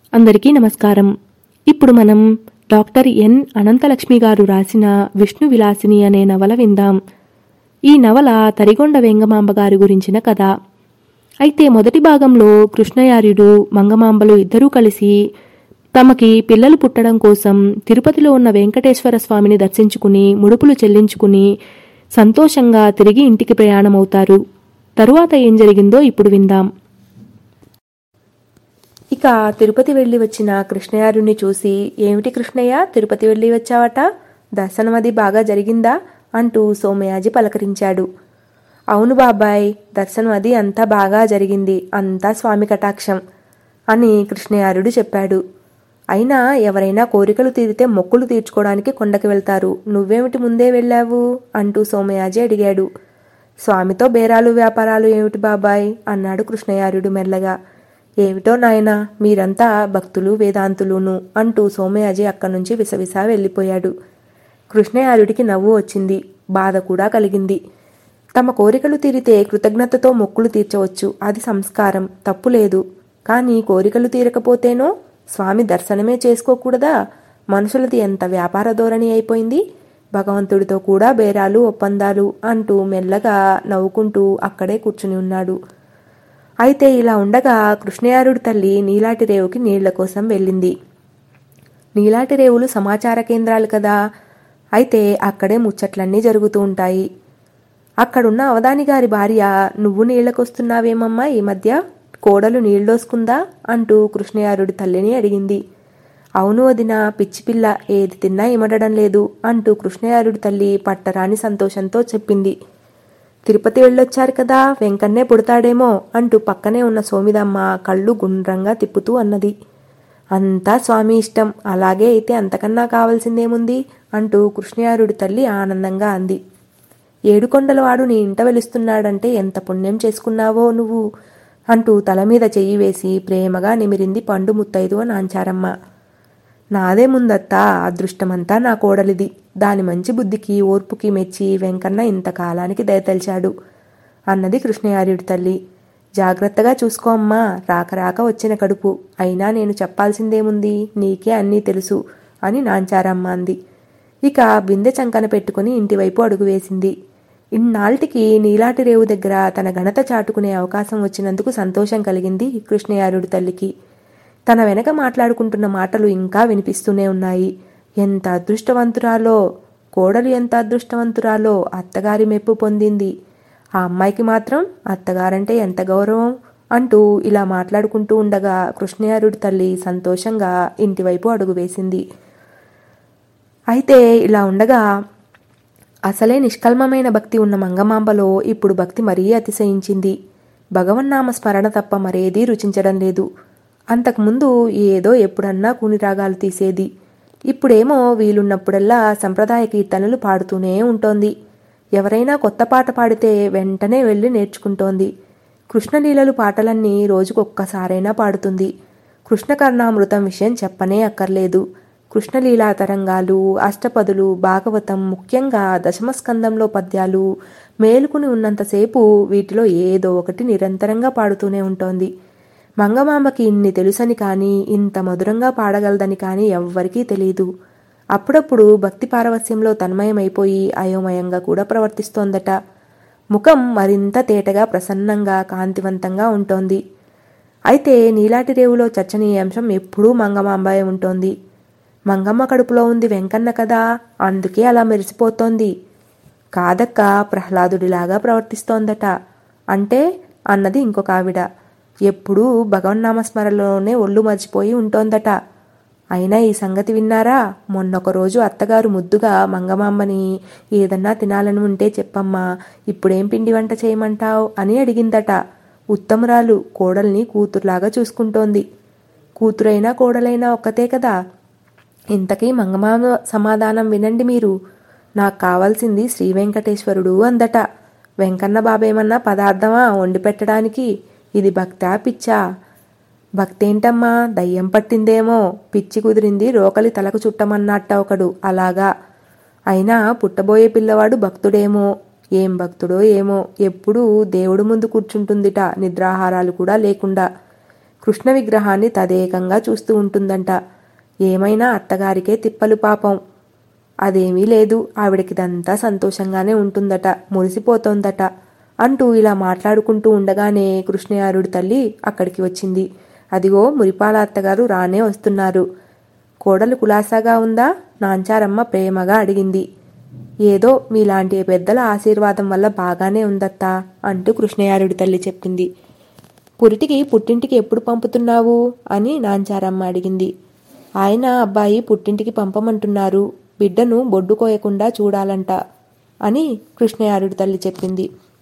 అందరికీ నమస్కారం ఇప్పుడు మనం డాక్టర్ ఎన్ అనంతలక్ష్మి గారు రాసిన విష్ణు విలాసిని అనే నవల విందాం ఈ నవల తరిగొండ వెంగమాంబ గారి గురించిన కథ అయితే మొదటి భాగంలో కృష్ణయార్యుడు మంగమాంబలు ఇద్దరూ కలిసి తమకి పిల్లలు పుట్టడం కోసం తిరుపతిలో ఉన్న వెంకటేశ్వర స్వామిని దర్శించుకుని ముడుపులు చెల్లించుకుని సంతోషంగా తిరిగి ఇంటికి ప్రయాణమవుతారు తరువాత ఏం జరిగిందో ఇప్పుడు విందాం ఇక తిరుపతి వెళ్ళి వచ్చిన కృష్ణయారుని చూసి ఏమిటి కృష్ణయ్య తిరుపతి వెళ్ళి వచ్చావట దర్శనం అది బాగా జరిగిందా అంటూ సోమయాజి పలకరించాడు అవును బాబాయ్ దర్శనం అది అంతా బాగా జరిగింది అంతా స్వామి కటాక్షం అని కృష్ణయారుడు చెప్పాడు అయినా ఎవరైనా కోరికలు తీరితే మొక్కులు తీర్చుకోవడానికి కొండకి వెళ్తారు నువ్వేమిటి ముందే వెళ్ళావు అంటూ సోమయాజి అడిగాడు స్వామితో బేరాలు వ్యాపారాలు ఏమిటి బాబాయ్ అన్నాడు కృష్ణయారుడు మెల్లగా ఏమిటో నాయనా మీరంతా భక్తులు వేదాంతులును అంటూ సోమయాజి అక్కడి నుంచి విసవిసా వెళ్ళిపోయాడు కృష్ణయారుడికి నవ్వు వచ్చింది బాధ కూడా కలిగింది తమ కోరికలు తీరితే కృతజ్ఞతతో మొక్కులు తీర్చవచ్చు అది సంస్కారం తప్పు లేదు కానీ కోరికలు తీరకపోతేనో స్వామి దర్శనమే చేసుకోకూడదా మనుషులది ఎంత వ్యాపార ధోరణి అయిపోయింది భగవంతుడితో కూడా బేరాలు ఒప్పందాలు అంటూ మెల్లగా నవ్వుకుంటూ అక్కడే కూర్చుని ఉన్నాడు అయితే ఇలా ఉండగా కృష్ణయారుడి తల్లి నీలాటి రేవుకి నీళ్ల కోసం వెళ్ళింది నీలాటి రేవులు సమాచార కేంద్రాలు కదా అయితే అక్కడే ముచ్చట్లన్నీ జరుగుతూ ఉంటాయి అక్కడున్న అవధాని గారి భార్య నువ్వు నీళ్లకొస్తున్నావేమమ్మా ఈ మధ్య కోడలు నీళ్ళోసుకుందా అంటూ కృష్ణయారుడి తల్లిని అడిగింది అవును వదిన పిచ్చి పిల్ల ఏది తిన్నా ఇమడడం లేదు అంటూ కృష్ణయారుడి తల్లి పట్టరాని సంతోషంతో చెప్పింది తిరుపతి వెళ్ళొచ్చారు కదా వెంకన్నే పుడతాడేమో అంటూ పక్కనే ఉన్న సోమిదమ్మ కళ్ళు గుండ్రంగా తిప్పుతూ అన్నది అంతా స్వామి ఇష్టం అలాగే అయితే అంతకన్నా కావాల్సిందేముంది అంటూ కృష్ణయారుడి తల్లి ఆనందంగా అంది ఏడుకొండలవాడు నీ ఇంట వెలుస్తున్నాడంటే ఎంత పుణ్యం చేసుకున్నావో నువ్వు అంటూ తల మీద చెయ్యి వేసి ప్రేమగా నిమిరింది పండు ముత్తైదు నాంచారమ్మ నాదే ముందత్తా అదృష్టమంతా నా కోడలిది దాని మంచి బుద్ధికి ఓర్పుకి మెచ్చి వెంకన్న ఇంతకాలానికి దయతలిచాడు అన్నది కృష్ణయార్యుడి తల్లి జాగ్రత్తగా చూసుకో అమ్మా రాక రాక వచ్చిన కడుపు అయినా నేను చెప్పాల్సిందేముంది నీకే అన్నీ తెలుసు అని నాంచారమ్మ అంది ఇక బిందె చంకన పెట్టుకుని ఇంటివైపు అడుగు వేసింది ఇన్నాళ్టికి నీలాటి రేవు దగ్గర తన ఘనత చాటుకునే అవకాశం వచ్చినందుకు సంతోషం కలిగింది కృష్ణయారుడి తల్లికి తన వెనక మాట్లాడుకుంటున్న మాటలు ఇంకా వినిపిస్తూనే ఉన్నాయి ఎంత అదృష్టవంతురాలో కోడలు ఎంత అదృష్టవంతురాలో అత్తగారి మెప్పు పొందింది ఆ అమ్మాయికి మాత్రం అత్తగారంటే ఎంత గౌరవం అంటూ ఇలా మాట్లాడుకుంటూ ఉండగా కృష్ణయారుడి తల్లి సంతోషంగా ఇంటివైపు అడుగు వేసింది అయితే ఇలా ఉండగా అసలే నిష్కల్మమైన భక్తి ఉన్న మంగమాంబలో ఇప్పుడు భక్తి మరీ అతిశయించింది భగవన్నామ స్మరణ తప్ప మరేదీ రుచించడం లేదు అంతకుముందు ఏదో ఎప్పుడన్నా కూని రాగాలు తీసేది ఇప్పుడేమో వీలున్నప్పుడల్లా సంప్రదాయ కీర్తనలు పాడుతూనే ఉంటోంది ఎవరైనా కొత్త పాట పాడితే వెంటనే వెళ్ళి నేర్చుకుంటోంది కృష్ణలీలలు పాటలన్నీ రోజుకొక్కసారైనా పాడుతుంది కృష్ణకర్ణామృతం విషయం చెప్పనే అక్కర్లేదు కృష్ణలీలా తరంగాలు అష్టపదులు భాగవతం ముఖ్యంగా దశమస్కందంలో పద్యాలు మేలుకుని ఉన్నంతసేపు వీటిలో ఏదో ఒకటి నిరంతరంగా పాడుతూనే ఉంటోంది మంగమాంబకి ఇన్ని తెలుసని కానీ ఇంత మధురంగా పాడగలదని కానీ ఎవ్వరికీ తెలియదు అప్పుడప్పుడు భక్తి పారవస్యంలో తన్మయమైపోయి అయోమయంగా కూడా ప్రవర్తిస్తోందట ముఖం మరింత తేటగా ప్రసన్నంగా కాంతివంతంగా ఉంటోంది అయితే నీలాటి రేవులో చర్చనీయాంశం ఎప్పుడూ మంగమాంబాయే ఉంటోంది మంగమ్మ కడుపులో ఉంది వెంకన్న కదా అందుకే అలా మెరిసిపోతోంది కాదక్క ప్రహ్లాదుడిలాగా ప్రవర్తిస్తోందట అంటే అన్నది ఇంకొక ఆవిడ ఎప్పుడూ భగవన్నామస్మరణలోనే ఒళ్ళు మర్చిపోయి ఉంటోందట అయినా ఈ సంగతి విన్నారా మొన్నొక రోజు అత్తగారు ముద్దుగా మంగమాంబని ఏదన్నా తినాలని ఉంటే చెప్పమ్మా ఇప్పుడేం పిండి వంట చేయమంటావు అని అడిగిందట ఉత్తమురాలు కోడల్ని కూతురులాగా చూసుకుంటోంది కూతురైనా కోడలైనా ఒక్కతే కదా ఇంతకీ మంగమామ సమాధానం వినండి మీరు నాకు కావాల్సింది శ్రీ వెంకటేశ్వరుడు అందట వెంకన్న బాబేమన్నా పదార్థమా వండి పెట్టడానికి ఇది భక్తా పిచ్చా భక్తేంటమ్మా దయ్యం పట్టిందేమో పిచ్చి కుదిరింది రోకలి తలకు చుట్టమన్నట్ట ఒకడు అలాగా అయినా పుట్టబోయే పిల్లవాడు భక్తుడేమో ఏం భక్తుడో ఏమో ఎప్పుడూ దేవుడు ముందు కూర్చుంటుందిట నిద్రాహారాలు కూడా లేకుండా కృష్ణ విగ్రహాన్ని తదేకంగా చూస్తూ ఉంటుందంట ఏమైనా అత్తగారికే తిప్పలు పాపం అదేమీ లేదు ఆవిడకిదంతా సంతోషంగానే ఉంటుందట మురిసిపోతోందట అంటూ ఇలా మాట్లాడుకుంటూ ఉండగానే కృష్ణయారుడి తల్లి అక్కడికి వచ్చింది అదిగో మురిపాల అత్తగారు రానే వస్తున్నారు కోడలు కులాసాగా ఉందా నాంచారమ్మ ప్రేమగా అడిగింది ఏదో మీలాంటి పెద్దల ఆశీర్వాదం వల్ల బాగానే ఉందత్తా అంటూ కృష్ణయారుడి తల్లి చెప్పింది పురిటికి పుట్టింటికి ఎప్పుడు పంపుతున్నావు అని నాంచారమ్మ అడిగింది ఆయన అబ్బాయి పుట్టింటికి పంపమంటున్నారు బిడ్డను బొడ్డు కోయకుండా చూడాలంట అని కృష్ణయారుడి తల్లి చెప్పింది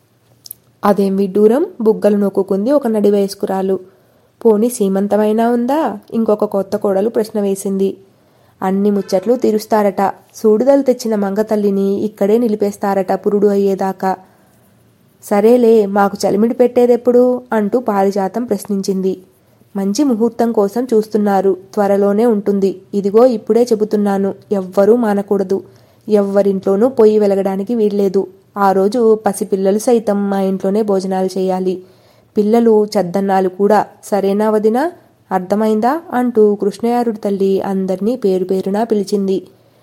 అదేం విడ్డూరం బుగ్గలు నొక్కుంది ఒక నడి వయస్కురాలు పోని సీమంతమైనా ఉందా ఇంకొక కొత్త కోడలు ప్రశ్న వేసింది అన్ని ముచ్చట్లు తీరుస్తారట సూడిదలు తెచ్చిన మంగతల్లిని ఇక్కడే నిలిపేస్తారట పురుడు అయ్యేదాకా సరేలే మాకు చలిమిడి పెట్టేదెప్పుడు అంటూ పారిజాతం ప్రశ్నించింది మంచి ముహూర్తం కోసం చూస్తున్నారు త్వరలోనే ఉంటుంది ఇదిగో ఇప్పుడే చెబుతున్నాను ఎవ్వరూ మానకూడదు ఎవ్వరింట్లోనూ పొయ్యి వెలగడానికి వీల్లేదు ఆ రోజు పసిపిల్లలు సైతం మా ఇంట్లోనే భోజనాలు చేయాలి పిల్లలు చద్దన్నాలు కూడా సరేనా వదినా అర్థమైందా అంటూ కృష్ణయారుడి తల్లి అందర్నీ పేరు పేరునా పిలిచింది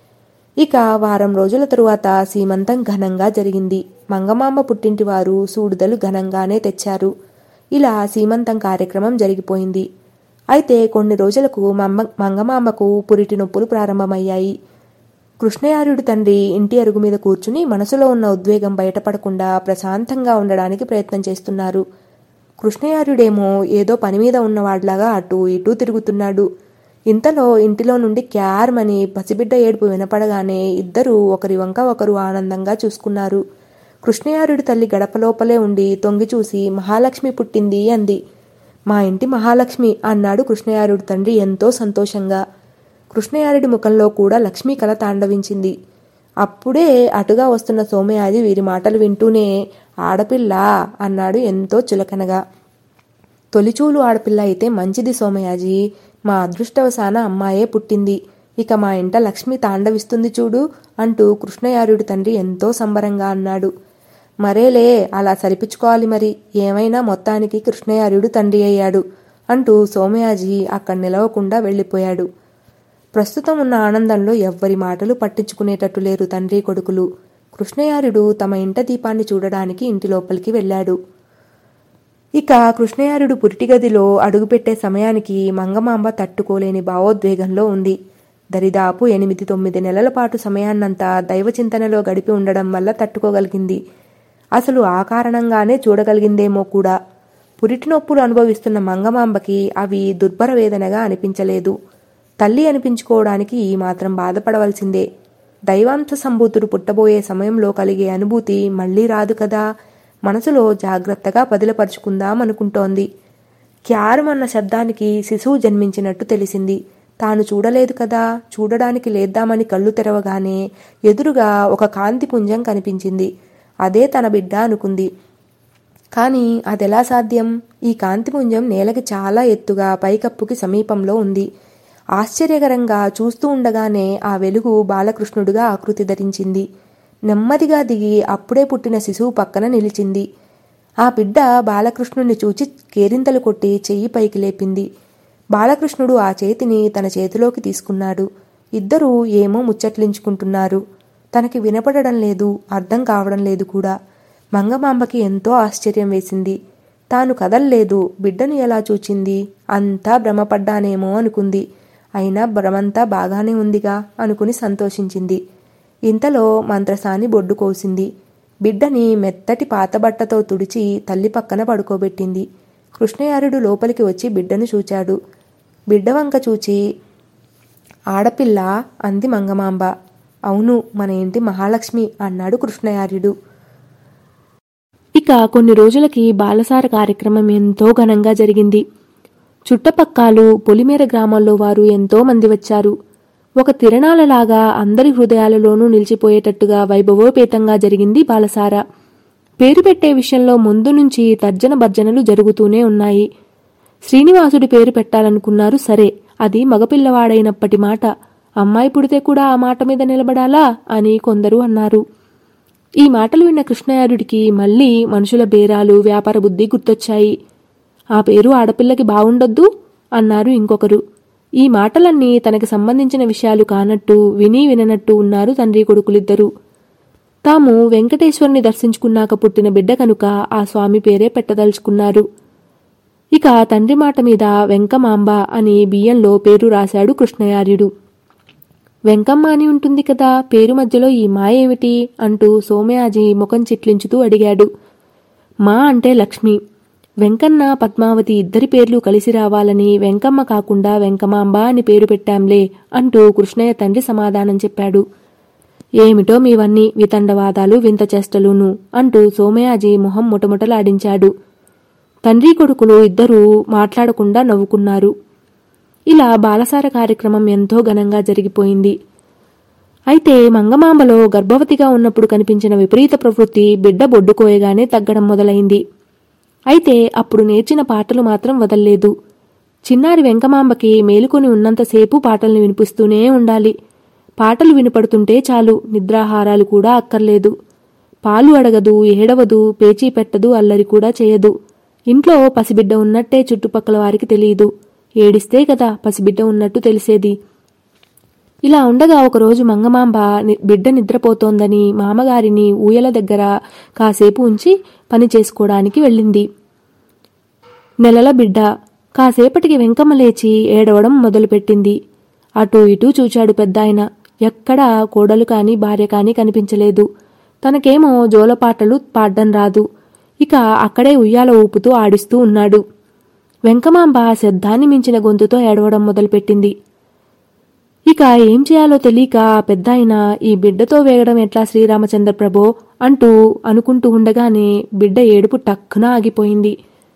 ఇక వారం రోజుల తరువాత సీమంతం ఘనంగా జరిగింది మంగమాంబ పుట్టింటి వారు సూడిదలు ఘనంగానే తెచ్చారు ఇలా సీమంతం కార్యక్రమం జరిగిపోయింది అయితే కొన్ని రోజులకు మమ్మ మంగమాంబకు పురిటి నొప్పులు ప్రారంభమయ్యాయి కృష్ణయారుడి తండ్రి ఇంటి అరుగు మీద కూర్చుని మనసులో ఉన్న ఉద్వేగం బయటపడకుండా ప్రశాంతంగా ఉండడానికి ప్రయత్నం చేస్తున్నారు కృష్ణయారుడేమో ఏదో పని మీద ఉన్నవాడిలాగా అటు ఇటూ తిరుగుతున్నాడు ఇంతలో ఇంటిలో నుండి క్యార్మని పసిబిడ్డ ఏడుపు వినపడగానే ఇద్దరూ ఒకరి వంక ఒకరు ఆనందంగా చూసుకున్నారు కృష్ణయారుడి తల్లి గడప లోపలే ఉండి తొంగి చూసి మహాలక్ష్మి పుట్టింది అంది మా ఇంటి మహాలక్ష్మి అన్నాడు కృష్ణయారుడి తండ్రి ఎంతో సంతోషంగా కృష్ణయారుడి ముఖంలో కూడా లక్ష్మి కల తాండవించింది అప్పుడే అటుగా వస్తున్న సోమయాజి వీరి మాటలు వింటూనే ఆడపిల్ల అన్నాడు ఎంతో చులకనగా తొలిచూలు ఆడపిల్ల అయితే మంచిది సోమయాజీ మా అదృష్టవశాన అమ్మాయే పుట్టింది ఇక మా ఇంట లక్ష్మి తాండవిస్తుంది చూడు అంటూ కృష్ణయారుడి తండ్రి ఎంతో సంబరంగా అన్నాడు మరేలే అలా సరిపించుకోవాలి మరి ఏమైనా మొత్తానికి కృష్ణయారుడు తండ్రి అయ్యాడు అంటూ సోమయాజీ అక్కడ నిలవకుండా వెళ్ళిపోయాడు ప్రస్తుతం ఉన్న ఆనందంలో ఎవ్వరి మాటలు పట్టించుకునేటట్టు లేరు తండ్రి కొడుకులు కృష్ణయారుడు తమ ఇంట దీపాన్ని చూడడానికి ఇంటి లోపలికి వెళ్ళాడు ఇక కృష్ణయారుడు పురిటి గదిలో అడుగుపెట్టే సమయానికి మంగమాంబ తట్టుకోలేని భావోద్వేగంలో ఉంది దరిదాపు ఎనిమిది తొమ్మిది నెలల పాటు సమయాన్నంతా దైవచింతనలో గడిపి ఉండడం వల్ల తట్టుకోగలిగింది అసలు ఆ కారణంగానే చూడగలిగిందేమో కూడా పురిటి నొప్పులు అనుభవిస్తున్న మంగమాంబకి అవి దుర్భర వేదనగా అనిపించలేదు తల్లి అనిపించుకోవడానికి ఈ మాత్రం బాధపడవలసిందే దైవాంశ సంభూతుడు పుట్టబోయే సమయంలో కలిగే అనుభూతి మళ్ళీ రాదు కదా మనసులో జాగ్రత్తగా పదిలపరుచుకుందాం అనుకుంటోంది క్యారమన్న శబ్దానికి శిశువు జన్మించినట్టు తెలిసింది తాను చూడలేదు కదా చూడడానికి లేద్దామని కళ్ళు తెరవగానే ఎదురుగా ఒక కాంతి పుంజం కనిపించింది అదే తన బిడ్డ అనుకుంది కానీ అదెలా సాధ్యం ఈ కాంతిపుంజం నేలకి చాలా ఎత్తుగా పైకప్పుకి సమీపంలో ఉంది ఆశ్చర్యకరంగా చూస్తూ ఉండగానే ఆ వెలుగు బాలకృష్ణుడుగా ఆకృతి ధరించింది నెమ్మదిగా దిగి అప్పుడే పుట్టిన శిశువు పక్కన నిలిచింది ఆ బిడ్డ బాలకృష్ణుణ్ణి చూచి కేరింతలు కొట్టి చెయ్యి పైకి లేపింది బాలకృష్ణుడు ఆ చేతిని తన చేతిలోకి తీసుకున్నాడు ఇద్దరూ ఏమో ముచ్చట్లించుకుంటున్నారు తనకి వినపడడం లేదు అర్థం కావడం లేదు కూడా మంగమాంబకి ఎంతో ఆశ్చర్యం వేసింది తాను కదల్లేదు బిడ్డను ఎలా చూచింది అంతా భ్రమపడ్డానేమో అనుకుంది అయినా భ్రమంతా బాగానే ఉందిగా అనుకుని సంతోషించింది ఇంతలో మంత్రసాని బొడ్డు కోసింది బిడ్డని మెత్తటి పాతబట్టతో తుడిచి తల్లి పక్కన పడుకోబెట్టింది కృష్ణయారుడు లోపలికి వచ్చి బిడ్డను చూచాడు బిడ్డ వంక చూచి ఆడపిల్ల అంది మంగమాంబ అవును మన ఇంటి మహాలక్ష్మి అన్నాడు కృష్ణయార్యుడు ఇక కొన్ని రోజులకి బాలసార కార్యక్రమం ఎంతో ఘనంగా జరిగింది చుట్టపక్కాలు పొలిమేర గ్రామాల్లో వారు ఎంతో మంది వచ్చారు ఒక తిరణాలలాగా అందరి హృదయాలలోనూ నిలిచిపోయేటట్టుగా వైభవోపేతంగా జరిగింది బాలసార పేరు పెట్టే విషయంలో ముందు నుంచి తర్జన భర్జనలు జరుగుతూనే ఉన్నాయి శ్రీనివాసుడి పేరు పెట్టాలనుకున్నారు సరే అది మగపిల్లవాడైనప్పటి మాట అమ్మాయి పుడితే కూడా ఆ మాట మీద నిలబడాలా అని కొందరు అన్నారు ఈ మాటలు విన్న కృష్ణయారుడికి మళ్ళీ మనుషుల బేరాలు వ్యాపార బుద్ధి గుర్తొచ్చాయి ఆ పేరు ఆడపిల్లకి బావుండొద్దు అన్నారు ఇంకొకరు ఈ మాటలన్నీ తనకి సంబంధించిన విషయాలు కానట్టు విని విననట్టు ఉన్నారు తండ్రి కొడుకులిద్దరూ తాము వెంకటేశ్వరుని దర్శించుకున్నాక పుట్టిన బిడ్డ కనుక ఆ స్వామి పేరే పెట్టదలుచుకున్నారు ఇక తండ్రి మాట మీద వెంకమాంబ అని బియ్యంలో పేరు రాశాడు కృష్ణయార్యుడు వెంకమ్మ అని ఉంటుంది కదా పేరు మధ్యలో ఈ మా ఏమిటి అంటూ సోమయాజి ముఖం చిట్లించుతూ అడిగాడు మా అంటే లక్ష్మి వెంకన్న పద్మావతి ఇద్దరి పేర్లు కలిసి రావాలని వెంకమ్మ కాకుండా వెంకమాంబ అని పేరు పెట్టాంలే అంటూ కృష్ణయ్య తండ్రి సమాధానం చెప్పాడు ఏమిటో మీవన్నీ వితండవాదాలు వింత చేష్టలును అంటూ సోమయాజి మొహం ముటముటలాడించాడు తండ్రి కొడుకులు ఇద్దరూ మాట్లాడకుండా నవ్వుకున్నారు ఇలా బాలసార కార్యక్రమం ఎంతో ఘనంగా జరిగిపోయింది అయితే మంగమాంబలో గర్భవతిగా ఉన్నప్పుడు కనిపించిన విపరీత ప్రవృత్తి బిడ్డ బొడ్డుకోయగానే తగ్గడం మొదలైంది అయితే అప్పుడు నేర్చిన పాటలు మాత్రం వదల్లేదు చిన్నారి వెంకమాంబకి మేలుకొని ఉన్నంతసేపు పాటల్ని వినిపిస్తూనే ఉండాలి పాటలు వినపడుతుంటే చాలు నిద్రాహారాలు కూడా అక్కర్లేదు పాలు అడగదు ఏడవదు పేచీ పెట్టదు అల్లరి కూడా చేయదు ఇంట్లో పసిబిడ్డ ఉన్నట్టే చుట్టుపక్కల వారికి తెలియదు ఏడిస్తే కదా పసిబిడ్డ ఉన్నట్టు తెలిసేది ఇలా ఉండగా ఒకరోజు మంగమాంబ ని- బిడ్డ నిద్రపోతోందని మామగారిని ఊయల దగ్గర కాసేపు ఉంచి పని చేసుకోవడానికి వెళ్ళింది నెలల బిడ్డ కాసేపటికి వెంకమ్మ లేచి ఏడవడం మొదలుపెట్టింది అటూ ఇటూ చూచాడు పెద్దాయన ఎక్కడా కోడలు కాని భార్య కాని కనిపించలేదు తనకేమో జోలపాటలు పాడ్డం రాదు ఇక అక్కడే ఉయ్యాల ఊపుతూ ఆడిస్తూ ఉన్నాడు వెంకమాంబ శబ్దాన్ని మించిన గొంతుతో ఏడవడం మొదలుపెట్టింది ఇక ఏం చేయాలో తెలియక పెద్దాయన ఈ బిడ్డతో వేగడం ఎట్లా శ్రీరామచంద్ర ప్రభో అంటూ అనుకుంటూ ఉండగానే బిడ్డ ఏడుపు టక్కున ఆగిపోయింది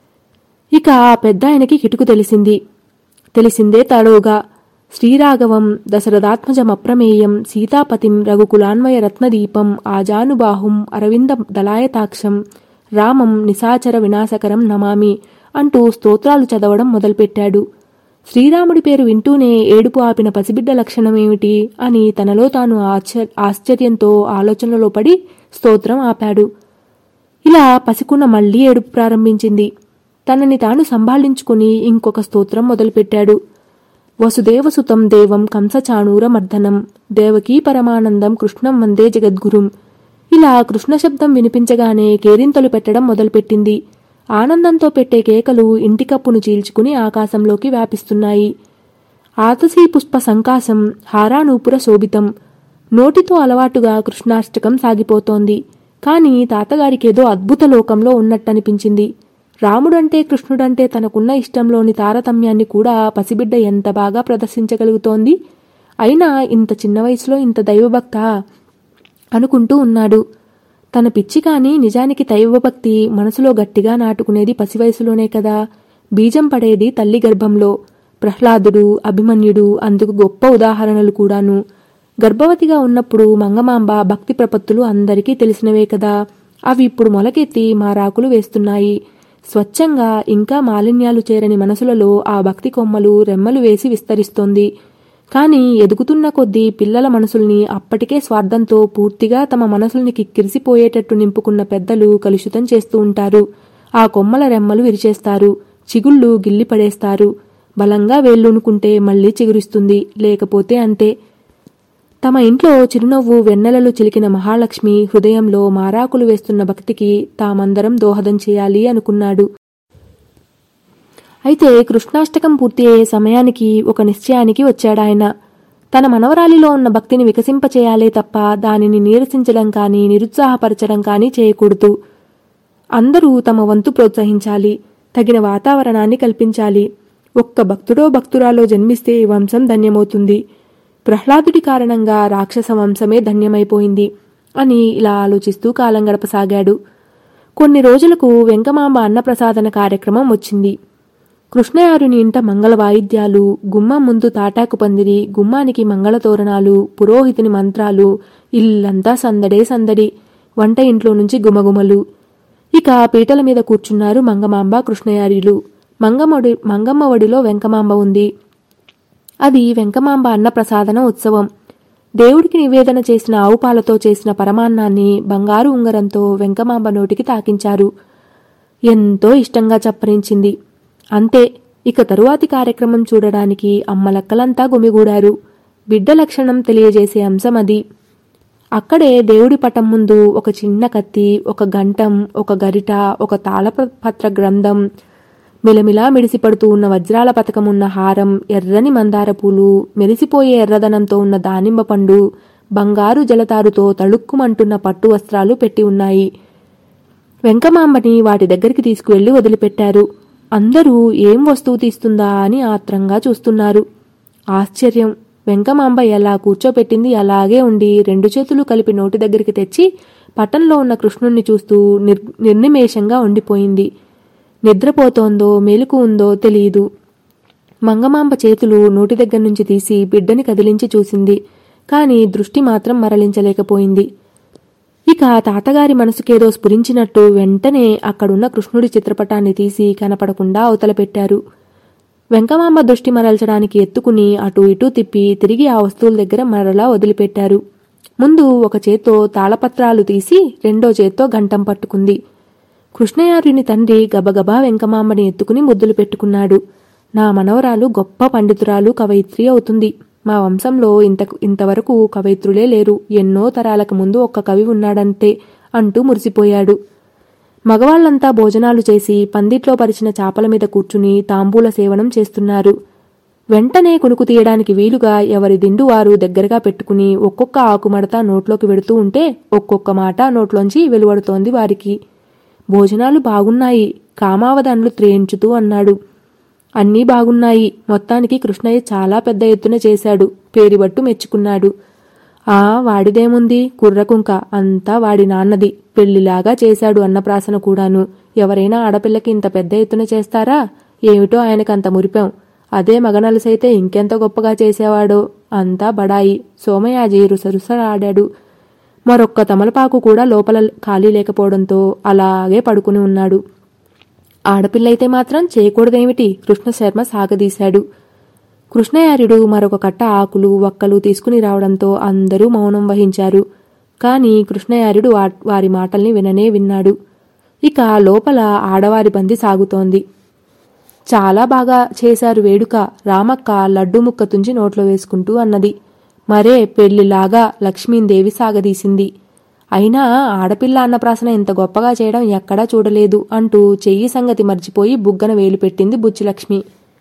ఇక ఆ పెద్దాయనకి కిటుకు తెలిసింది తెలిసిందే తడోగా శ్రీరాఘవం దశరథాత్మజమప్రమేయం సీతాపతిం రఘుకులాన్వయ రత్నదీపం ఆజానుబాహుం అరవింద దళాయతాక్షం రామం నిశాచర వినాశకరం నమామి అంటూ స్తోత్రాలు చదవడం మొదలుపెట్టాడు శ్రీరాముడి పేరు వింటూనే ఏడుపు ఆపిన పసిబిడ్డ లక్షణమేమిటి అని తనలో తాను ఆశ్చర్ ఆశ్చర్యంతో ఆలోచనలో పడి స్తోత్రం ఆపాడు ఇలా పసికున్న మళ్లీ ఏడుపు ప్రారంభించింది తనని తాను సంభాళించుకుని ఇంకొక స్తోత్రం మొదలుపెట్టాడు వసుదేవసుతం దేవం కంసచాణూరమర్దనం దేవకీ పరమానందం కృష్ణం వందే జగద్గురుం ఇలా కృష్ణ శబ్దం వినిపించగానే కేరింతలు పెట్టడం మొదలుపెట్టింది ఆనందంతో పెట్టే కేకలు ఇంటికప్పును చీల్చుకుని ఆకాశంలోకి వ్యాపిస్తున్నాయి ఆతసీ పుష్ప సంకాసం హారానూపుర శోభితం నోటితో అలవాటుగా కృష్ణాష్టకం సాగిపోతోంది కాని తాతగారికేదో అద్భుత లోకంలో ఉన్నట్టనిపించింది రాముడంటే కృష్ణుడంటే తనకున్న ఇష్టంలోని తారతమ్యాన్ని కూడా పసిబిడ్డ ఎంత బాగా ప్రదర్శించగలుగుతోంది అయినా ఇంత చిన్న వయసులో ఇంత దైవభక్త అనుకుంటూ ఉన్నాడు తన పిచ్చి కాని నిజానికి దైవభక్తి మనసులో గట్టిగా నాటుకునేది పసివయసులోనే కదా బీజం పడేది తల్లి గర్భంలో ప్రహ్లాదుడు అభిమన్యుడు అందుకు గొప్ప ఉదాహరణలు కూడాను గర్భవతిగా ఉన్నప్పుడు మంగమాంబ భక్తి ప్రపత్తులు అందరికీ తెలిసినవే కదా అవి ఇప్పుడు మొలకెత్తి మారాకులు వేస్తున్నాయి స్వచ్ఛంగా ఇంకా మాలిన్యాలు చేరని మనసులలో ఆ భక్తి కొమ్మలు రెమ్మలు వేసి విస్తరిస్తోంది కాని ఎదుగుతున్న కొద్దీ పిల్లల మనసుల్ని అప్పటికే స్వార్థంతో పూర్తిగా తమ మనసుల్ని కిక్కిరిసిపోయేటట్టు నింపుకున్న పెద్దలు కలుషితం చేస్తూ ఉంటారు ఆ కొమ్మల రెమ్మలు విరిచేస్తారు చిగుళ్ళు గిల్లి పడేస్తారు బలంగా వేళ్ళూనుకుంటే మళ్ళీ చిగురిస్తుంది లేకపోతే అంతే తమ ఇంట్లో చిరునవ్వు వెన్నెలలు చిలికిన మహాలక్ష్మి హృదయంలో మారాకులు వేస్తున్న భక్తికి తామందరం దోహదం చేయాలి అనుకున్నాడు అయితే కృష్ణాష్టకం పూర్తి అయ్యే సమయానికి ఒక నిశ్చయానికి వచ్చాడాయన తన మనవరాలిలో ఉన్న భక్తిని వికసింపచేయాలే తప్ప దానిని నీరసించడం కానీ నిరుత్సాహపరచడం కానీ చేయకూడదు అందరూ తమ వంతు ప్రోత్సహించాలి తగిన వాతావరణాన్ని కల్పించాలి ఒక్క భక్తుడో భక్తురాలో జన్మిస్తే ఈ వంశం ధన్యమవుతుంది ప్రహ్లాదుడి కారణంగా రాక్షస వంశమే ధన్యమైపోయింది అని ఇలా ఆలోచిస్తూ కాలం గడపసాగాడు కొన్ని రోజులకు వెంకమాంబ అన్నప్రసాదన కార్యక్రమం వచ్చింది కృష్ణయారుని ఇంట మంగళ వాయిద్యాలు గుమ్మం ముందు తాటాకు పందిరి గుమ్మానికి మంగళతోరణాలు పురోహితుని మంత్రాలు ఇల్లంతా సందడే సందడి వంట ఇంట్లో నుంచి గుమగుమలు ఇక పీటల మీద కూర్చున్నారు మంగమాంబ కృష్ణయార్యులు మంగమ్మడి మంగమ్మ ఒడిలో వెంకమాంబ ఉంది అది వెంకమాంబ అన్నప్రసాదన ఉత్సవం దేవుడికి నివేదన చేసిన ఆవు పాలతో చేసిన పరమాన్నాన్ని బంగారు ఉంగరంతో వెంకమాంబ నోటికి తాకించారు ఎంతో ఇష్టంగా చప్పరించింది అంతే ఇక తరువాతి కార్యక్రమం చూడడానికి అమ్మలక్కలంతా గుమిగూడారు బిడ్డ లక్షణం తెలియజేసే అంశం అది అక్కడే దేవుడి పటం ముందు ఒక చిన్న కత్తి ఒక గంటం ఒక గరిట ఒక తాళపత్ర గ్రంథం మిలమిలా మిడిసిపడుతూ ఉన్న వజ్రాల పథకం ఉన్న హారం ఎర్రని మందార పూలు మెరిసిపోయే ఎర్రదనంతో ఉన్న దానిమ్మ పండు బంగారు జలతారుతో తళుక్కుమంటున్న పట్టు వస్త్రాలు పెట్టి ఉన్నాయి వెంకమాంబని వాటి దగ్గరికి తీసుకువెళ్లి వదిలిపెట్టారు అందరూ ఏం వస్తువు తీస్తుందా అని ఆత్రంగా చూస్తున్నారు ఆశ్చర్యం వెంకమాంబ ఎలా కూర్చోపెట్టింది అలాగే ఉండి రెండు చేతులు కలిపి నోటి దగ్గరికి తెచ్చి పట్టంలో ఉన్న కృష్ణుణ్ణి చూస్తూ నిర్ నిర్నిమేషంగా ఉండిపోయింది నిద్రపోతోందో మేలుకు ఉందో తెలియదు మంగమాంబ చేతులు నోటి దగ్గర నుంచి తీసి బిడ్డని కదిలించి చూసింది కాని దృష్టి మాత్రం మరలించలేకపోయింది ఇక తాతగారి మనసుకేదో స్ఫురించినట్టు వెంటనే అక్కడున్న కృష్ణుడి చిత్రపటాన్ని తీసి కనపడకుండా అవతల పెట్టారు వెంకమాంబ దృష్టి మరల్చడానికి ఎత్తుకుని అటు ఇటూ తిప్పి తిరిగి ఆ వస్తువుల దగ్గర మరలా వదిలిపెట్టారు ముందు ఒక చేత్తో తాళపత్రాలు తీసి రెండో చేత్తో గంటం పట్టుకుంది కృష్ణయారుని తండ్రి గబగబా వెంకమాంబని ఎత్తుకుని ముద్దులు పెట్టుకున్నాడు నా మనవరాలు గొప్ప పండితురాలు కవయిత్రి అవుతుంది మా వంశంలో ఇంత ఇంతవరకు కవయిత్రులే లేరు ఎన్నో తరాలకు ముందు ఒక్క కవి ఉన్నాడంతే అంటూ మురిసిపోయాడు మగవాళ్లంతా భోజనాలు చేసి పందిట్లో పరిచిన చాపల మీద కూర్చుని తాంబూల సేవనం చేస్తున్నారు వెంటనే కునుకు తీయడానికి వీలుగా ఎవరి దిండు వారు దగ్గరగా పెట్టుకుని ఒక్కొక్క ఆకుమడత నోట్లోకి వెడుతూ ఉంటే ఒక్కొక్క మాట నోట్లోంచి వెలువడుతోంది వారికి భోజనాలు బాగున్నాయి కామావధాన్లు త్రేయించుతూ అన్నాడు అన్నీ బాగున్నాయి మొత్తానికి కృష్ణయ్య చాలా పెద్ద ఎత్తున చేశాడు పేరిబట్టు మెచ్చుకున్నాడు ఆ వాడిదేముంది కుర్రకుంక అంతా వాడి నాన్నది పెళ్లిలాగా చేశాడు అన్నప్రాసన కూడాను ఎవరైనా ఆడపిల్లకి ఇంత పెద్ద ఎత్తున చేస్తారా ఏమిటో ఆయనకంత మురిపాం అదే మగనలసైతే ఇంకెంత గొప్పగా చేసేవాడో అంతా బడాయి సోమయాజి రుసరుసలాడాడు మరొక్క తమలపాకు కూడా లోపల ఖాళీ లేకపోవడంతో అలాగే పడుకుని ఉన్నాడు ఆడపిల్లయితే మాత్రం చేయకూడదేమిటి కృష్ణశర్మ సాగదీశాడు కృష్ణయార్యుడు మరొక కట్ట ఆకులు వక్కలు తీసుకుని రావడంతో అందరూ మౌనం వహించారు కాని కృష్ణయార్యుడు వా- వారి మాటల్ని విననే విన్నాడు ఇక లోపల ఆడవారి బంది సాగుతోంది చాలా బాగా చేశారు వేడుక రామక్క లడ్డు ముక్క తుంచి నోట్లో వేసుకుంటూ అన్నది మరే పెళ్లిలాగా లక్ష్మీదేవి సాగదీసింది అయినా ఆడపిల్ల అన్నప్రాసన ఇంత గొప్పగా చేయడం ఎక్కడా చూడలేదు అంటూ చెయ్యి సంగతి మర్చిపోయి బుగ్గన వేలు పెట్టింది బుచ్చిలక్ష్మి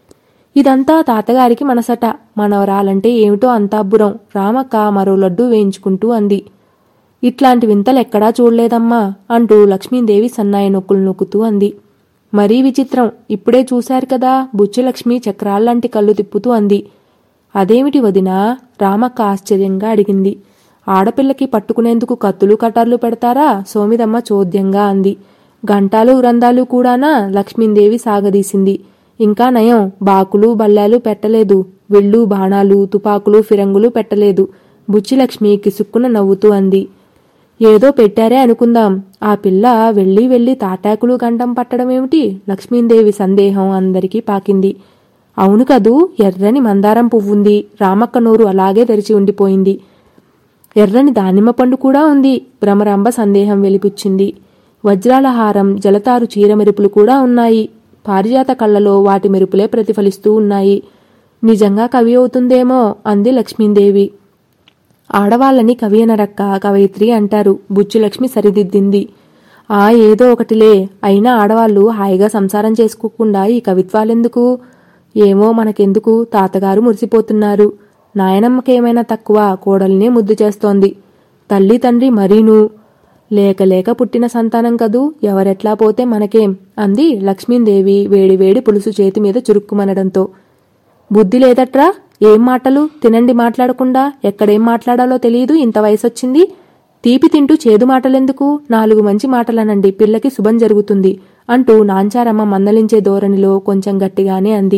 ఇదంతా తాతగారికి మనసట మనవరాలంటే ఏమిటో అంతా అబ్బురం రామక్క మరో లడ్డూ వేయించుకుంటూ అంది ఇట్లాంటి వింతలు ఎక్కడా చూడలేదమ్మా అంటూ లక్ష్మీదేవి సన్నాయి నొక్కులు నొక్కుతూ అంది మరీ విచిత్రం ఇప్పుడే చూశారు కదా బుచ్చిలక్ష్మి చక్రాల్లాంటి కళ్ళు తిప్పుతూ అంది అదేమిటి వదినా రామక్క ఆశ్చర్యంగా అడిగింది ఆడపిల్లకి పట్టుకునేందుకు కత్తులు కటార్లు పెడతారా సోమిదమ్మ చోద్యంగా అంది గంటాలు గ్రంథాలు కూడానా లక్ష్మీదేవి సాగదీసింది ఇంకా నయం బాకులు బల్లాలు పెట్టలేదు విళ్ళు బాణాలు తుపాకులు ఫిరంగులు పెట్టలేదు బుచ్చిలక్ష్మి కిసుక్కున నవ్వుతూ అంది ఏదో పెట్టారే అనుకుందాం ఆ పిల్ల వెళ్ళి వెళ్ళి తాటాకులు గంటం పట్టడమేమిటి లక్ష్మీదేవి సందేహం అందరికీ పాకింది అవును కదూ ఎర్రని మందారం పువ్వుంది రామక్క నోరు అలాగే తెరిచి ఉండిపోయింది ఎర్రని దానిమ్మ పండు కూడా ఉంది భ్రమరాంబ సందేహం వెలిపుచ్చింది వజ్రాల హారం జలతారు చీర మెరుపులు కూడా ఉన్నాయి పారిజాత కళ్ళలో వాటి మెరుపులే ప్రతిఫలిస్తూ ఉన్నాయి నిజంగా కవి అవుతుందేమో అంది లక్ష్మీదేవి ఆడవాళ్ళని కవి అనరక్క కవయిత్రి అంటారు బుచ్చులక్ష్మి సరిదిద్దింది ఆ ఏదో ఒకటిలే అయినా ఆడవాళ్ళు హాయిగా సంసారం చేసుకోకుండా ఈ కవిత్వాలెందుకు ఏమో మనకెందుకు తాతగారు మురిసిపోతున్నారు నాయనమ్మకేమైనా తక్కువ కోడల్నే ముద్దు చేస్తోంది తల్లి తండ్రి మరీను లేక లేక పుట్టిన సంతానం కదూ ఎవరెట్లా పోతే మనకేం అంది లక్ష్మీదేవి వేడివేడి పులుసు చేతి మీద చురుక్కుమనడంతో బుద్ధి లేదట్రా ఏం మాటలు తినండి మాట్లాడకుండా ఎక్కడేం మాట్లాడాలో తెలియదు ఇంత వయసొచ్చింది తీపి తింటూ చేదు మాటలెందుకు నాలుగు మంచి మాటలనండి పిల్లకి శుభం జరుగుతుంది అంటూ నాంచారమ్మ మందలించే ధోరణిలో కొంచెం గట్టిగానే అంది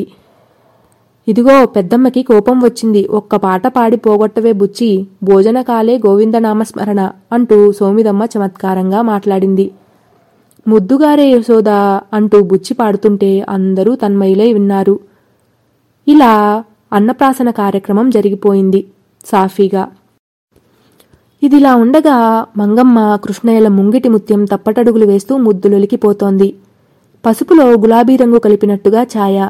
ఇదిగో పెద్దమ్మకి కోపం వచ్చింది ఒక్క పాట పాడి పోగొట్టవే బుచ్చి భోజనకాలే గోవిందనామస్మరణ అంటూ సోమిదమ్మ చమత్కారంగా మాట్లాడింది ముద్దుగారే యశోద అంటూ బుచ్చి పాడుతుంటే అందరూ తన్మయులై విన్నారు ఇలా అన్నప్రాసన కార్యక్రమం జరిగిపోయింది సాఫీగా ఇదిలా ఉండగా మంగమ్మ కృష్ణయ్యల ముంగిటి ముత్యం తప్పటడుగులు వేస్తూ ముద్దులొలికిపోతోంది పసుపులో గులాబీ రంగు కలిపినట్టుగా ఛాయ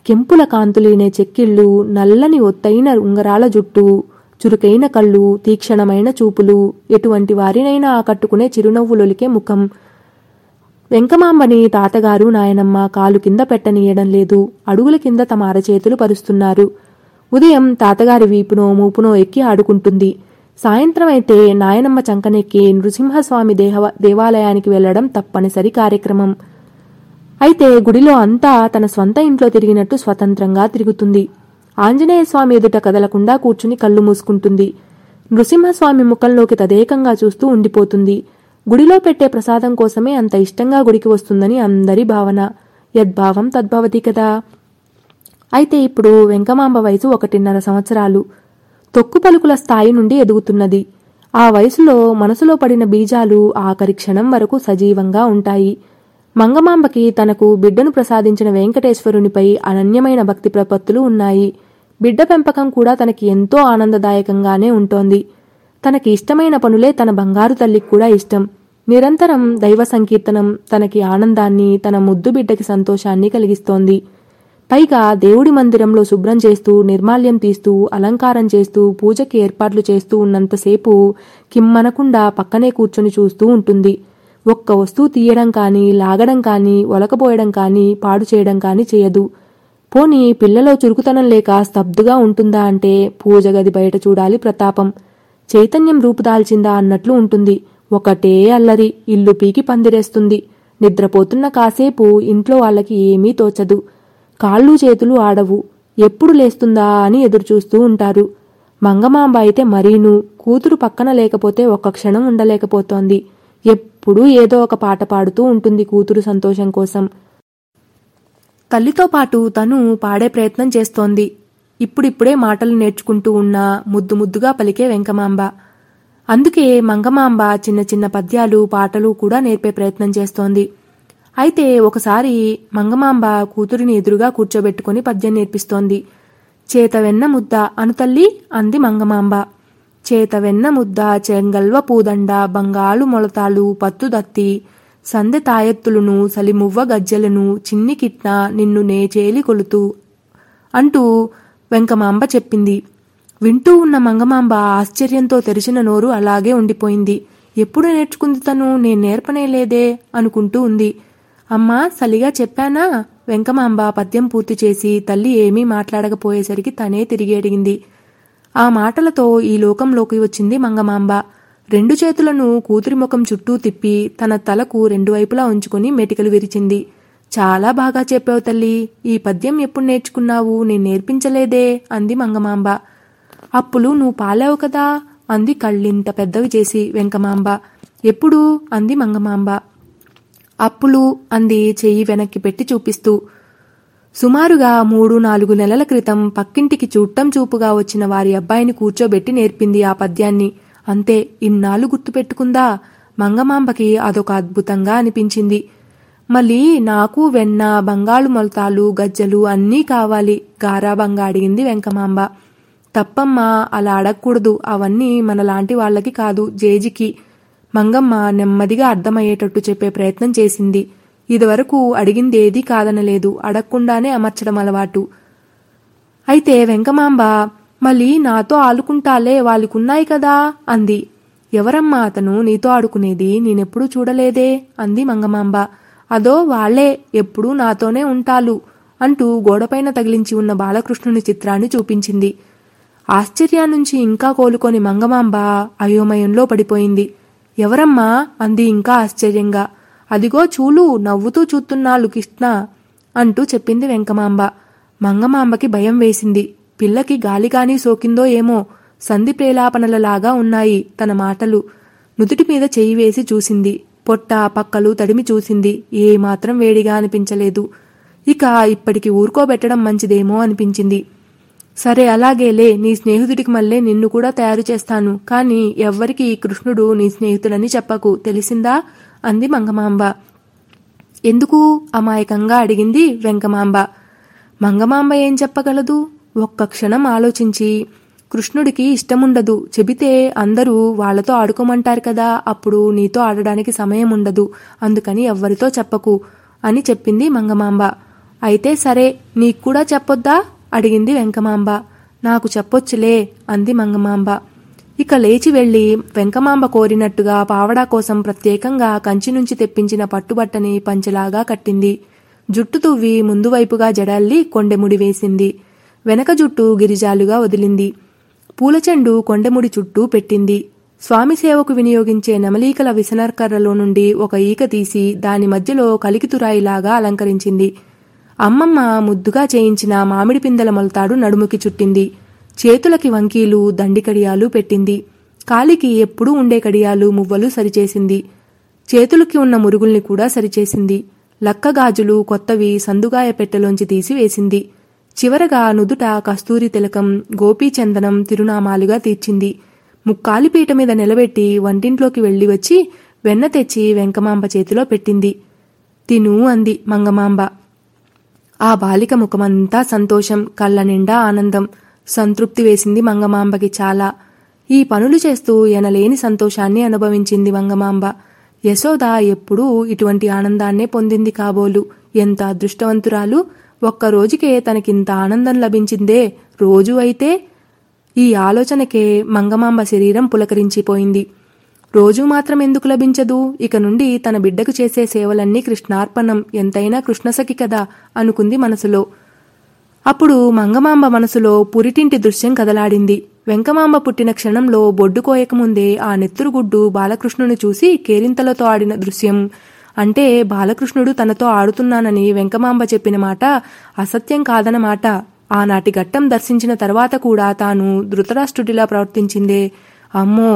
కెంపుల కాంతులీనే చెక్కిళ్ళు నల్లని ఒత్తైన ఉంగరాల జుట్టు చురుకైన కళ్ళు తీక్షణమైన చూపులు ఎటువంటి వారినైనా ఆకట్టుకునే చిరునవ్వులొలికే ముఖం వెంకమాంబని తాతగారు నాయనమ్మ కాలు కింద పెట్టనీయడం లేదు అడుగుల కింద తమ అరచేతులు పరుస్తున్నారు ఉదయం తాతగారి వీపునో మూపునో ఎక్కి ఆడుకుంటుంది సాయంత్రం అయితే నాయనమ్మ చంకనెక్కి నృసింహస్వామి దేహ దేవాలయానికి వెళ్లడం తప్పనిసరి కార్యక్రమం అయితే గుడిలో అంతా తన స్వంత ఇంట్లో తిరిగినట్టు స్వతంత్రంగా తిరుగుతుంది ఆంజనేయ స్వామి ఎదుట కదలకుండా కూర్చుని కళ్ళు మూసుకుంటుంది నృసింహస్వామి ముఖంలోకి తదేకంగా చూస్తూ ఉండిపోతుంది గుడిలో పెట్టే ప్రసాదం కోసమే అంత ఇష్టంగా గుడికి వస్తుందని అందరి భావన యద్భావం తద్భవతి కదా అయితే ఇప్పుడు వెంకమాంబ వయసు ఒకటిన్నర సంవత్సరాలు తొక్కు పలుకుల స్థాయి నుండి ఎదుగుతున్నది ఆ వయసులో మనసులో పడిన బీజాలు ఆఖరి క్షణం వరకు సజీవంగా ఉంటాయి మంగమాంబకి తనకు బిడ్డను ప్రసాదించిన వెంకటేశ్వరునిపై అనన్యమైన భక్తి ప్రపత్తులు ఉన్నాయి బిడ్డ పెంపకం కూడా తనకి ఎంతో ఆనందదాయకంగానే ఉంటోంది తనకి ఇష్టమైన పనులే తన బంగారు తల్లికి కూడా ఇష్టం నిరంతరం దైవ సంకీర్తనం తనకి ఆనందాన్ని తన ముద్దు బిడ్డకి సంతోషాన్ని కలిగిస్తోంది పైగా దేవుడి మందిరంలో శుభ్రం చేస్తూ నిర్మాల్యం తీస్తూ అలంకారం చేస్తూ పూజకి ఏర్పాట్లు చేస్తూ ఉన్నంతసేపు కిమ్మనకుండా పక్కనే కూర్చొని చూస్తూ ఉంటుంది ఒక్క వస్తువు తీయడం కానీ లాగడం కానీ ఒలకపోయడం కానీ పాడు చేయడం కానీ చేయదు పోనీ పిల్లలో చురుకుతనం లేక స్తబ్దుగా ఉంటుందా అంటే పూజ గది బయట చూడాలి ప్రతాపం చైతన్యం రూపుదాల్చిందా అన్నట్లు ఉంటుంది ఒకటే అల్లరి ఇల్లు పీకి పందిరేస్తుంది నిద్రపోతున్న కాసేపు ఇంట్లో వాళ్ళకి ఏమీ తోచదు కాళ్ళు చేతులు ఆడవు ఎప్పుడు లేస్తుందా అని ఎదురుచూస్తూ ఉంటారు మంగమాంబ అయితే మరీను కూతురు పక్కన లేకపోతే ఒక్క క్షణం ఉండలేకపోతోంది ఎప్పుడూ ఏదో ఒక పాట పాడుతూ ఉంటుంది కూతురు సంతోషం కోసం తల్లితో పాటు తను పాడే ప్రయత్నం చేస్తోంది ఇప్పుడిప్పుడే మాటలు నేర్చుకుంటూ ఉన్న ముద్దు ముద్దుగా పలికే వెంకమాంబ అందుకే మంగమాంబ చిన్న చిన్న పద్యాలు పాటలు కూడా నేర్పే ప్రయత్నం చేస్తోంది అయితే ఒకసారి మంగమాంబ కూతురిని ఎదురుగా కూర్చోబెట్టుకుని పద్యం నేర్పిస్తోంది చేత వెన్న ముద్ద అను తల్లి అంది మంగమాంబ చేత వెన్న ముద్ద చెంగల్వ పూదండ బంగాళు మొలతాలు పత్తుదత్తి సందె తాయెత్తులును సలిమువ్వ గజ్జెలను చిన్ని కిట్న నిన్ను నేచేలి కొలుతూ అంటూ వెంకమాంబ చెప్పింది వింటూ ఉన్న మంగమాంబ ఆశ్చర్యంతో తెరిచిన నోరు అలాగే ఉండిపోయింది ఎప్పుడు నేర్చుకుంది తను నేను నేర్పనేలేదే అనుకుంటూ ఉంది అమ్మా సలిగా చెప్పానా వెంకమాంబ పద్యం పూర్తి చేసి తల్లి ఏమీ మాట్లాడకపోయేసరికి తనే తిరిగి అడిగింది ఆ మాటలతో ఈ లోకంలోకి వచ్చింది మంగమాంబ రెండు చేతులను కూతురి ముఖం చుట్టూ తిప్పి తన తలకు రెండు వైపులా ఉంచుకుని మెటికలు విరిచింది చాలా బాగా చెప్పావు తల్లి ఈ పద్యం ఎప్పుడు నేర్చుకున్నావు నేను నేర్పించలేదే అంది మంగమాంబ అప్పులు నువ్వు పాలావు కదా అంది కళ్ళింత పెద్దవి చేసి వెంకమాంబ ఎప్పుడు అంది మంగమాంబ అప్పులు అంది చెయ్యి వెనక్కి పెట్టి చూపిస్తూ సుమారుగా మూడు నాలుగు నెలల క్రితం పక్కింటికి చూట్టం చూపుగా వచ్చిన వారి అబ్బాయిని కూర్చోబెట్టి నేర్పింది ఆ పద్యాన్ని అంతే ఇన్నాళ్ళు గుర్తుపెట్టుకుందా మంగమాంబకి అదొక అద్భుతంగా అనిపించింది మళ్ళీ నాకు వెన్న బంగాళు మొలతాలు గజ్జలు అన్నీ కావాలి గారాబంగా అడిగింది వెంకమాంబ తప్పమ్మా అలా అడగకూడదు అవన్నీ మనలాంటి వాళ్ళకి కాదు జేజికి మంగమ్మ నెమ్మదిగా అర్థమయ్యేటట్టు చెప్పే ప్రయత్నం చేసింది ఇదివరకు అడిగిందేదీ కాదనలేదు అడగకుండానే అమర్చడం అలవాటు అయితే వెంకమాంబ మళ్ళీ నాతో ఆడుకుంటాలే వాళ్ళకున్నాయి కదా అంది ఎవరమ్మా అతను నీతో ఆడుకునేది నేనెప్పుడూ చూడలేదే అంది మంగమాంబ అదో వాళ్లే ఎప్పుడూ నాతోనే ఉంటాలు అంటూ గోడపైన తగిలించి ఉన్న బాలకృష్ణుని చిత్రాన్ని చూపించింది ఆశ్చర్యాన్నించి ఇంకా కోలుకొని మంగమాంబ అయోమయంలో పడిపోయింది ఎవరమ్మా అంది ఇంకా ఆశ్చర్యంగా అదిగో చూలు నవ్వుతూ చూస్తున్నాళ్ళు కృష్ణ అంటూ చెప్పింది వెంకమాంబ మంగమాంబకి భయం వేసింది పిల్లకి గాలిగాని సోకిందో ఏమో సంధి ప్రేలాపనలలాగా ఉన్నాయి తన మాటలు నుదుటి మీద చెయ్యి వేసి చూసింది పొట్ట పక్కలు తడిమి చూసింది ఏమాత్రం వేడిగా అనిపించలేదు ఇక ఇప్పటికి ఊరుకోబెట్టడం మంచిదేమో అనిపించింది సరే అలాగేలే నీ స్నేహితుడికి మళ్ళీ నిన్ను కూడా తయారు చేస్తాను కానీ ఎవ్వరికి ఈ కృష్ణుడు నీ స్నేహితుడని చెప్పకు తెలిసిందా అంది మంగమాంబ ఎందుకు అమాయకంగా అడిగింది వెంకమాంబ మంగమాంబ ఏం చెప్పగలదు ఒక్క క్షణం ఆలోచించి కృష్ణుడికి ఇష్టముండదు చెబితే అందరూ వాళ్లతో ఆడుకోమంటారు కదా అప్పుడు నీతో ఆడడానికి సమయం ఉండదు అందుకని ఎవ్వరితో చెప్పకు అని చెప్పింది మంగమాంబ అయితే సరే నీకు కూడా చెప్పొద్దా అడిగింది వెంకమాంబ నాకు చెప్పొచ్చులే అంది మంగమాంబ ఇక లేచి వెళ్లి వెంకమాంబ కోరినట్టుగా పావడా కోసం ప్రత్యేకంగా కంచి నుంచి తెప్పించిన పట్టుబట్టని పంచెలాగా కట్టింది జుట్టు తువ్వి ముందు వైపుగా జడల్లి కొండెముడి వేసింది వెనక జుట్టు గిరిజాలుగా వదిలింది పూలచెండు కొండెముడి చుట్టూ పెట్టింది స్వామి సేవకు వినియోగించే నమలీకల విసనర్కర్రలో నుండి ఒక ఈక తీసి దాని మధ్యలో కలికితురాయిలాగా అలంకరించింది అమ్మమ్మ ముద్దుగా చేయించిన మామిడి పిందెల మొలతాడు నడుముకి చుట్టింది చేతులకి వంకీలు దండి కడియాలు పెట్టింది కాలికి ఎప్పుడూ ఉండే కడియాలు మువ్వలు సరిచేసింది చేతులకి ఉన్న మురుగుల్ని కూడా సరిచేసింది లక్క గాజులు కొత్తవి సందుగాయ పెట్టెలోంచి తీసి వేసింది చివరగా నుదుట కస్తూరి తిలకం గోపీచందనం తిరునామాలుగా తీర్చింది ముక్కాలిపీట మీద నిలబెట్టి వంటింట్లోకి వెళ్లి వచ్చి వెన్న తెచ్చి వెంకమాంబ చేతిలో పెట్టింది తిను అంది మంగమాంబ ఆ బాలిక ముఖమంతా సంతోషం కళ్ళ నిండా ఆనందం సంతృప్తి వేసింది మంగమాంబకి చాలా ఈ పనులు చేస్తూ ఎనలేని సంతోషాన్ని అనుభవించింది మంగమాంబ యశోద ఎప్పుడూ ఇటువంటి ఆనందాన్నే పొందింది కాబోలు ఎంత అదృష్టవంతురాలు ఒక్క రోజుకే తనకింత ఆనందం లభించిందే రోజు అయితే ఈ ఆలోచనకే మంగమాంబ శరీరం పులకరించిపోయింది రోజు మాత్రం ఎందుకు లభించదు ఇక నుండి తన బిడ్డకు చేసే సేవలన్నీ కృష్ణార్పణం ఎంతైనా కృష్ణసఖి కదా అనుకుంది మనసులో అప్పుడు మంగమాంబ మనసులో పురిటింటి దృశ్యం కదలాడింది వెంకమాంబ పుట్టిన క్షణంలో బొడ్డు కోయకముందే ఆ నెత్తురుగుడ్డు బాలకృష్ణుని చూసి కేరింతలతో ఆడిన దృశ్యం అంటే బాలకృష్ణుడు తనతో ఆడుతున్నానని వెంకమాంబ చెప్పిన మాట అసత్యం కాదనమాట ఆనాటి ఘట్టం దర్శించిన తర్వాత కూడా తాను ధృతరాష్ట్రుడిలా ప్రవర్తించిందే అమ్మో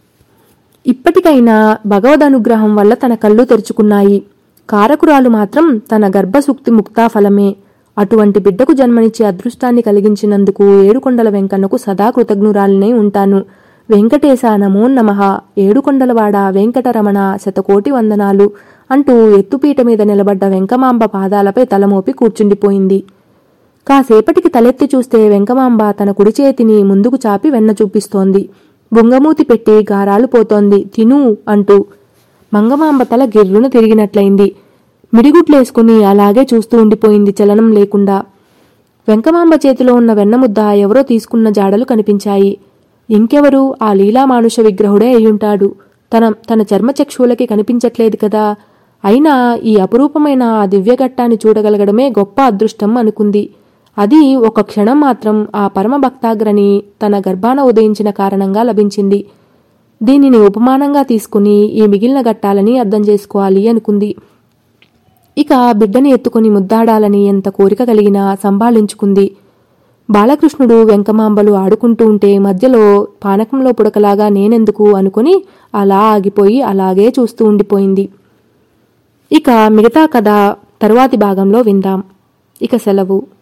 ఇప్పటికైనా భగవద్ అనుగ్రహం వల్ల తన కళ్ళు తెరుచుకున్నాయి కారకురాలు మాత్రం తన గర్భసుక్తి ముక్తా ఫలమే అటువంటి బిడ్డకు జన్మనిచ్చే అదృష్టాన్ని కలిగించినందుకు ఏడుకొండల వెంకన్నకు సదా కృతజ్ఞురాలినై ఉంటాను వెంకటేశ నమో నమః ఏడుకొండలవాడ వెంకటరమణ శతకోటి వందనాలు అంటూ ఎత్తుపీట మీద నిలబడ్డ వెంకమాంబ పాదాలపై తలమోపి కూర్చుండిపోయింది కాసేపటికి తలెత్తి చూస్తే వెంకమాంబ తన కుడి చేతిని ముందుకు చాపి వెన్న చూపిస్తోంది బొంగమూతి పెట్టి గారాలు పోతోంది తిను అంటూ మంగమాంబ తల గిర్రున తిరిగినట్లయింది మిడిగుడ్లేసుకుని అలాగే చూస్తూ ఉండిపోయింది చలనం లేకుండా వెంకమాంబ చేతిలో ఉన్న వెన్నముద్ద ఎవరో తీసుకున్న జాడలు కనిపించాయి ఇంకెవరు ఆ లీలామానుష విగ్రహుడే అయ్యుంటాడు తన తన చర్మచక్షువులకి కనిపించట్లేదు కదా అయినా ఈ అపురూపమైన ఆ దివ్యఘట్టాన్ని చూడగలగడమే గొప్ప అదృష్టం అనుకుంది అది ఒక క్షణం మాత్రం ఆ పరమ భక్తాగ్రని తన గర్భాన ఉదయించిన కారణంగా లభించింది దీనిని ఉపమానంగా తీసుకుని ఈ మిగిలిన ఘట్టాలని అర్థం చేసుకోవాలి అనుకుంది ఇక బిడ్డని ఎత్తుకుని ముద్దాడాలని ఎంత కోరిక కలిగినా సంభాళించుకుంది బాలకృష్ణుడు వెంకమాంబలు ఆడుకుంటూ ఉంటే మధ్యలో పానకంలో పుడకలాగా నేనెందుకు అనుకుని అలా ఆగిపోయి అలాగే చూస్తూ ఉండిపోయింది ఇక మిగతా కథ తరువాతి భాగంలో విందాం ఇక సెలవు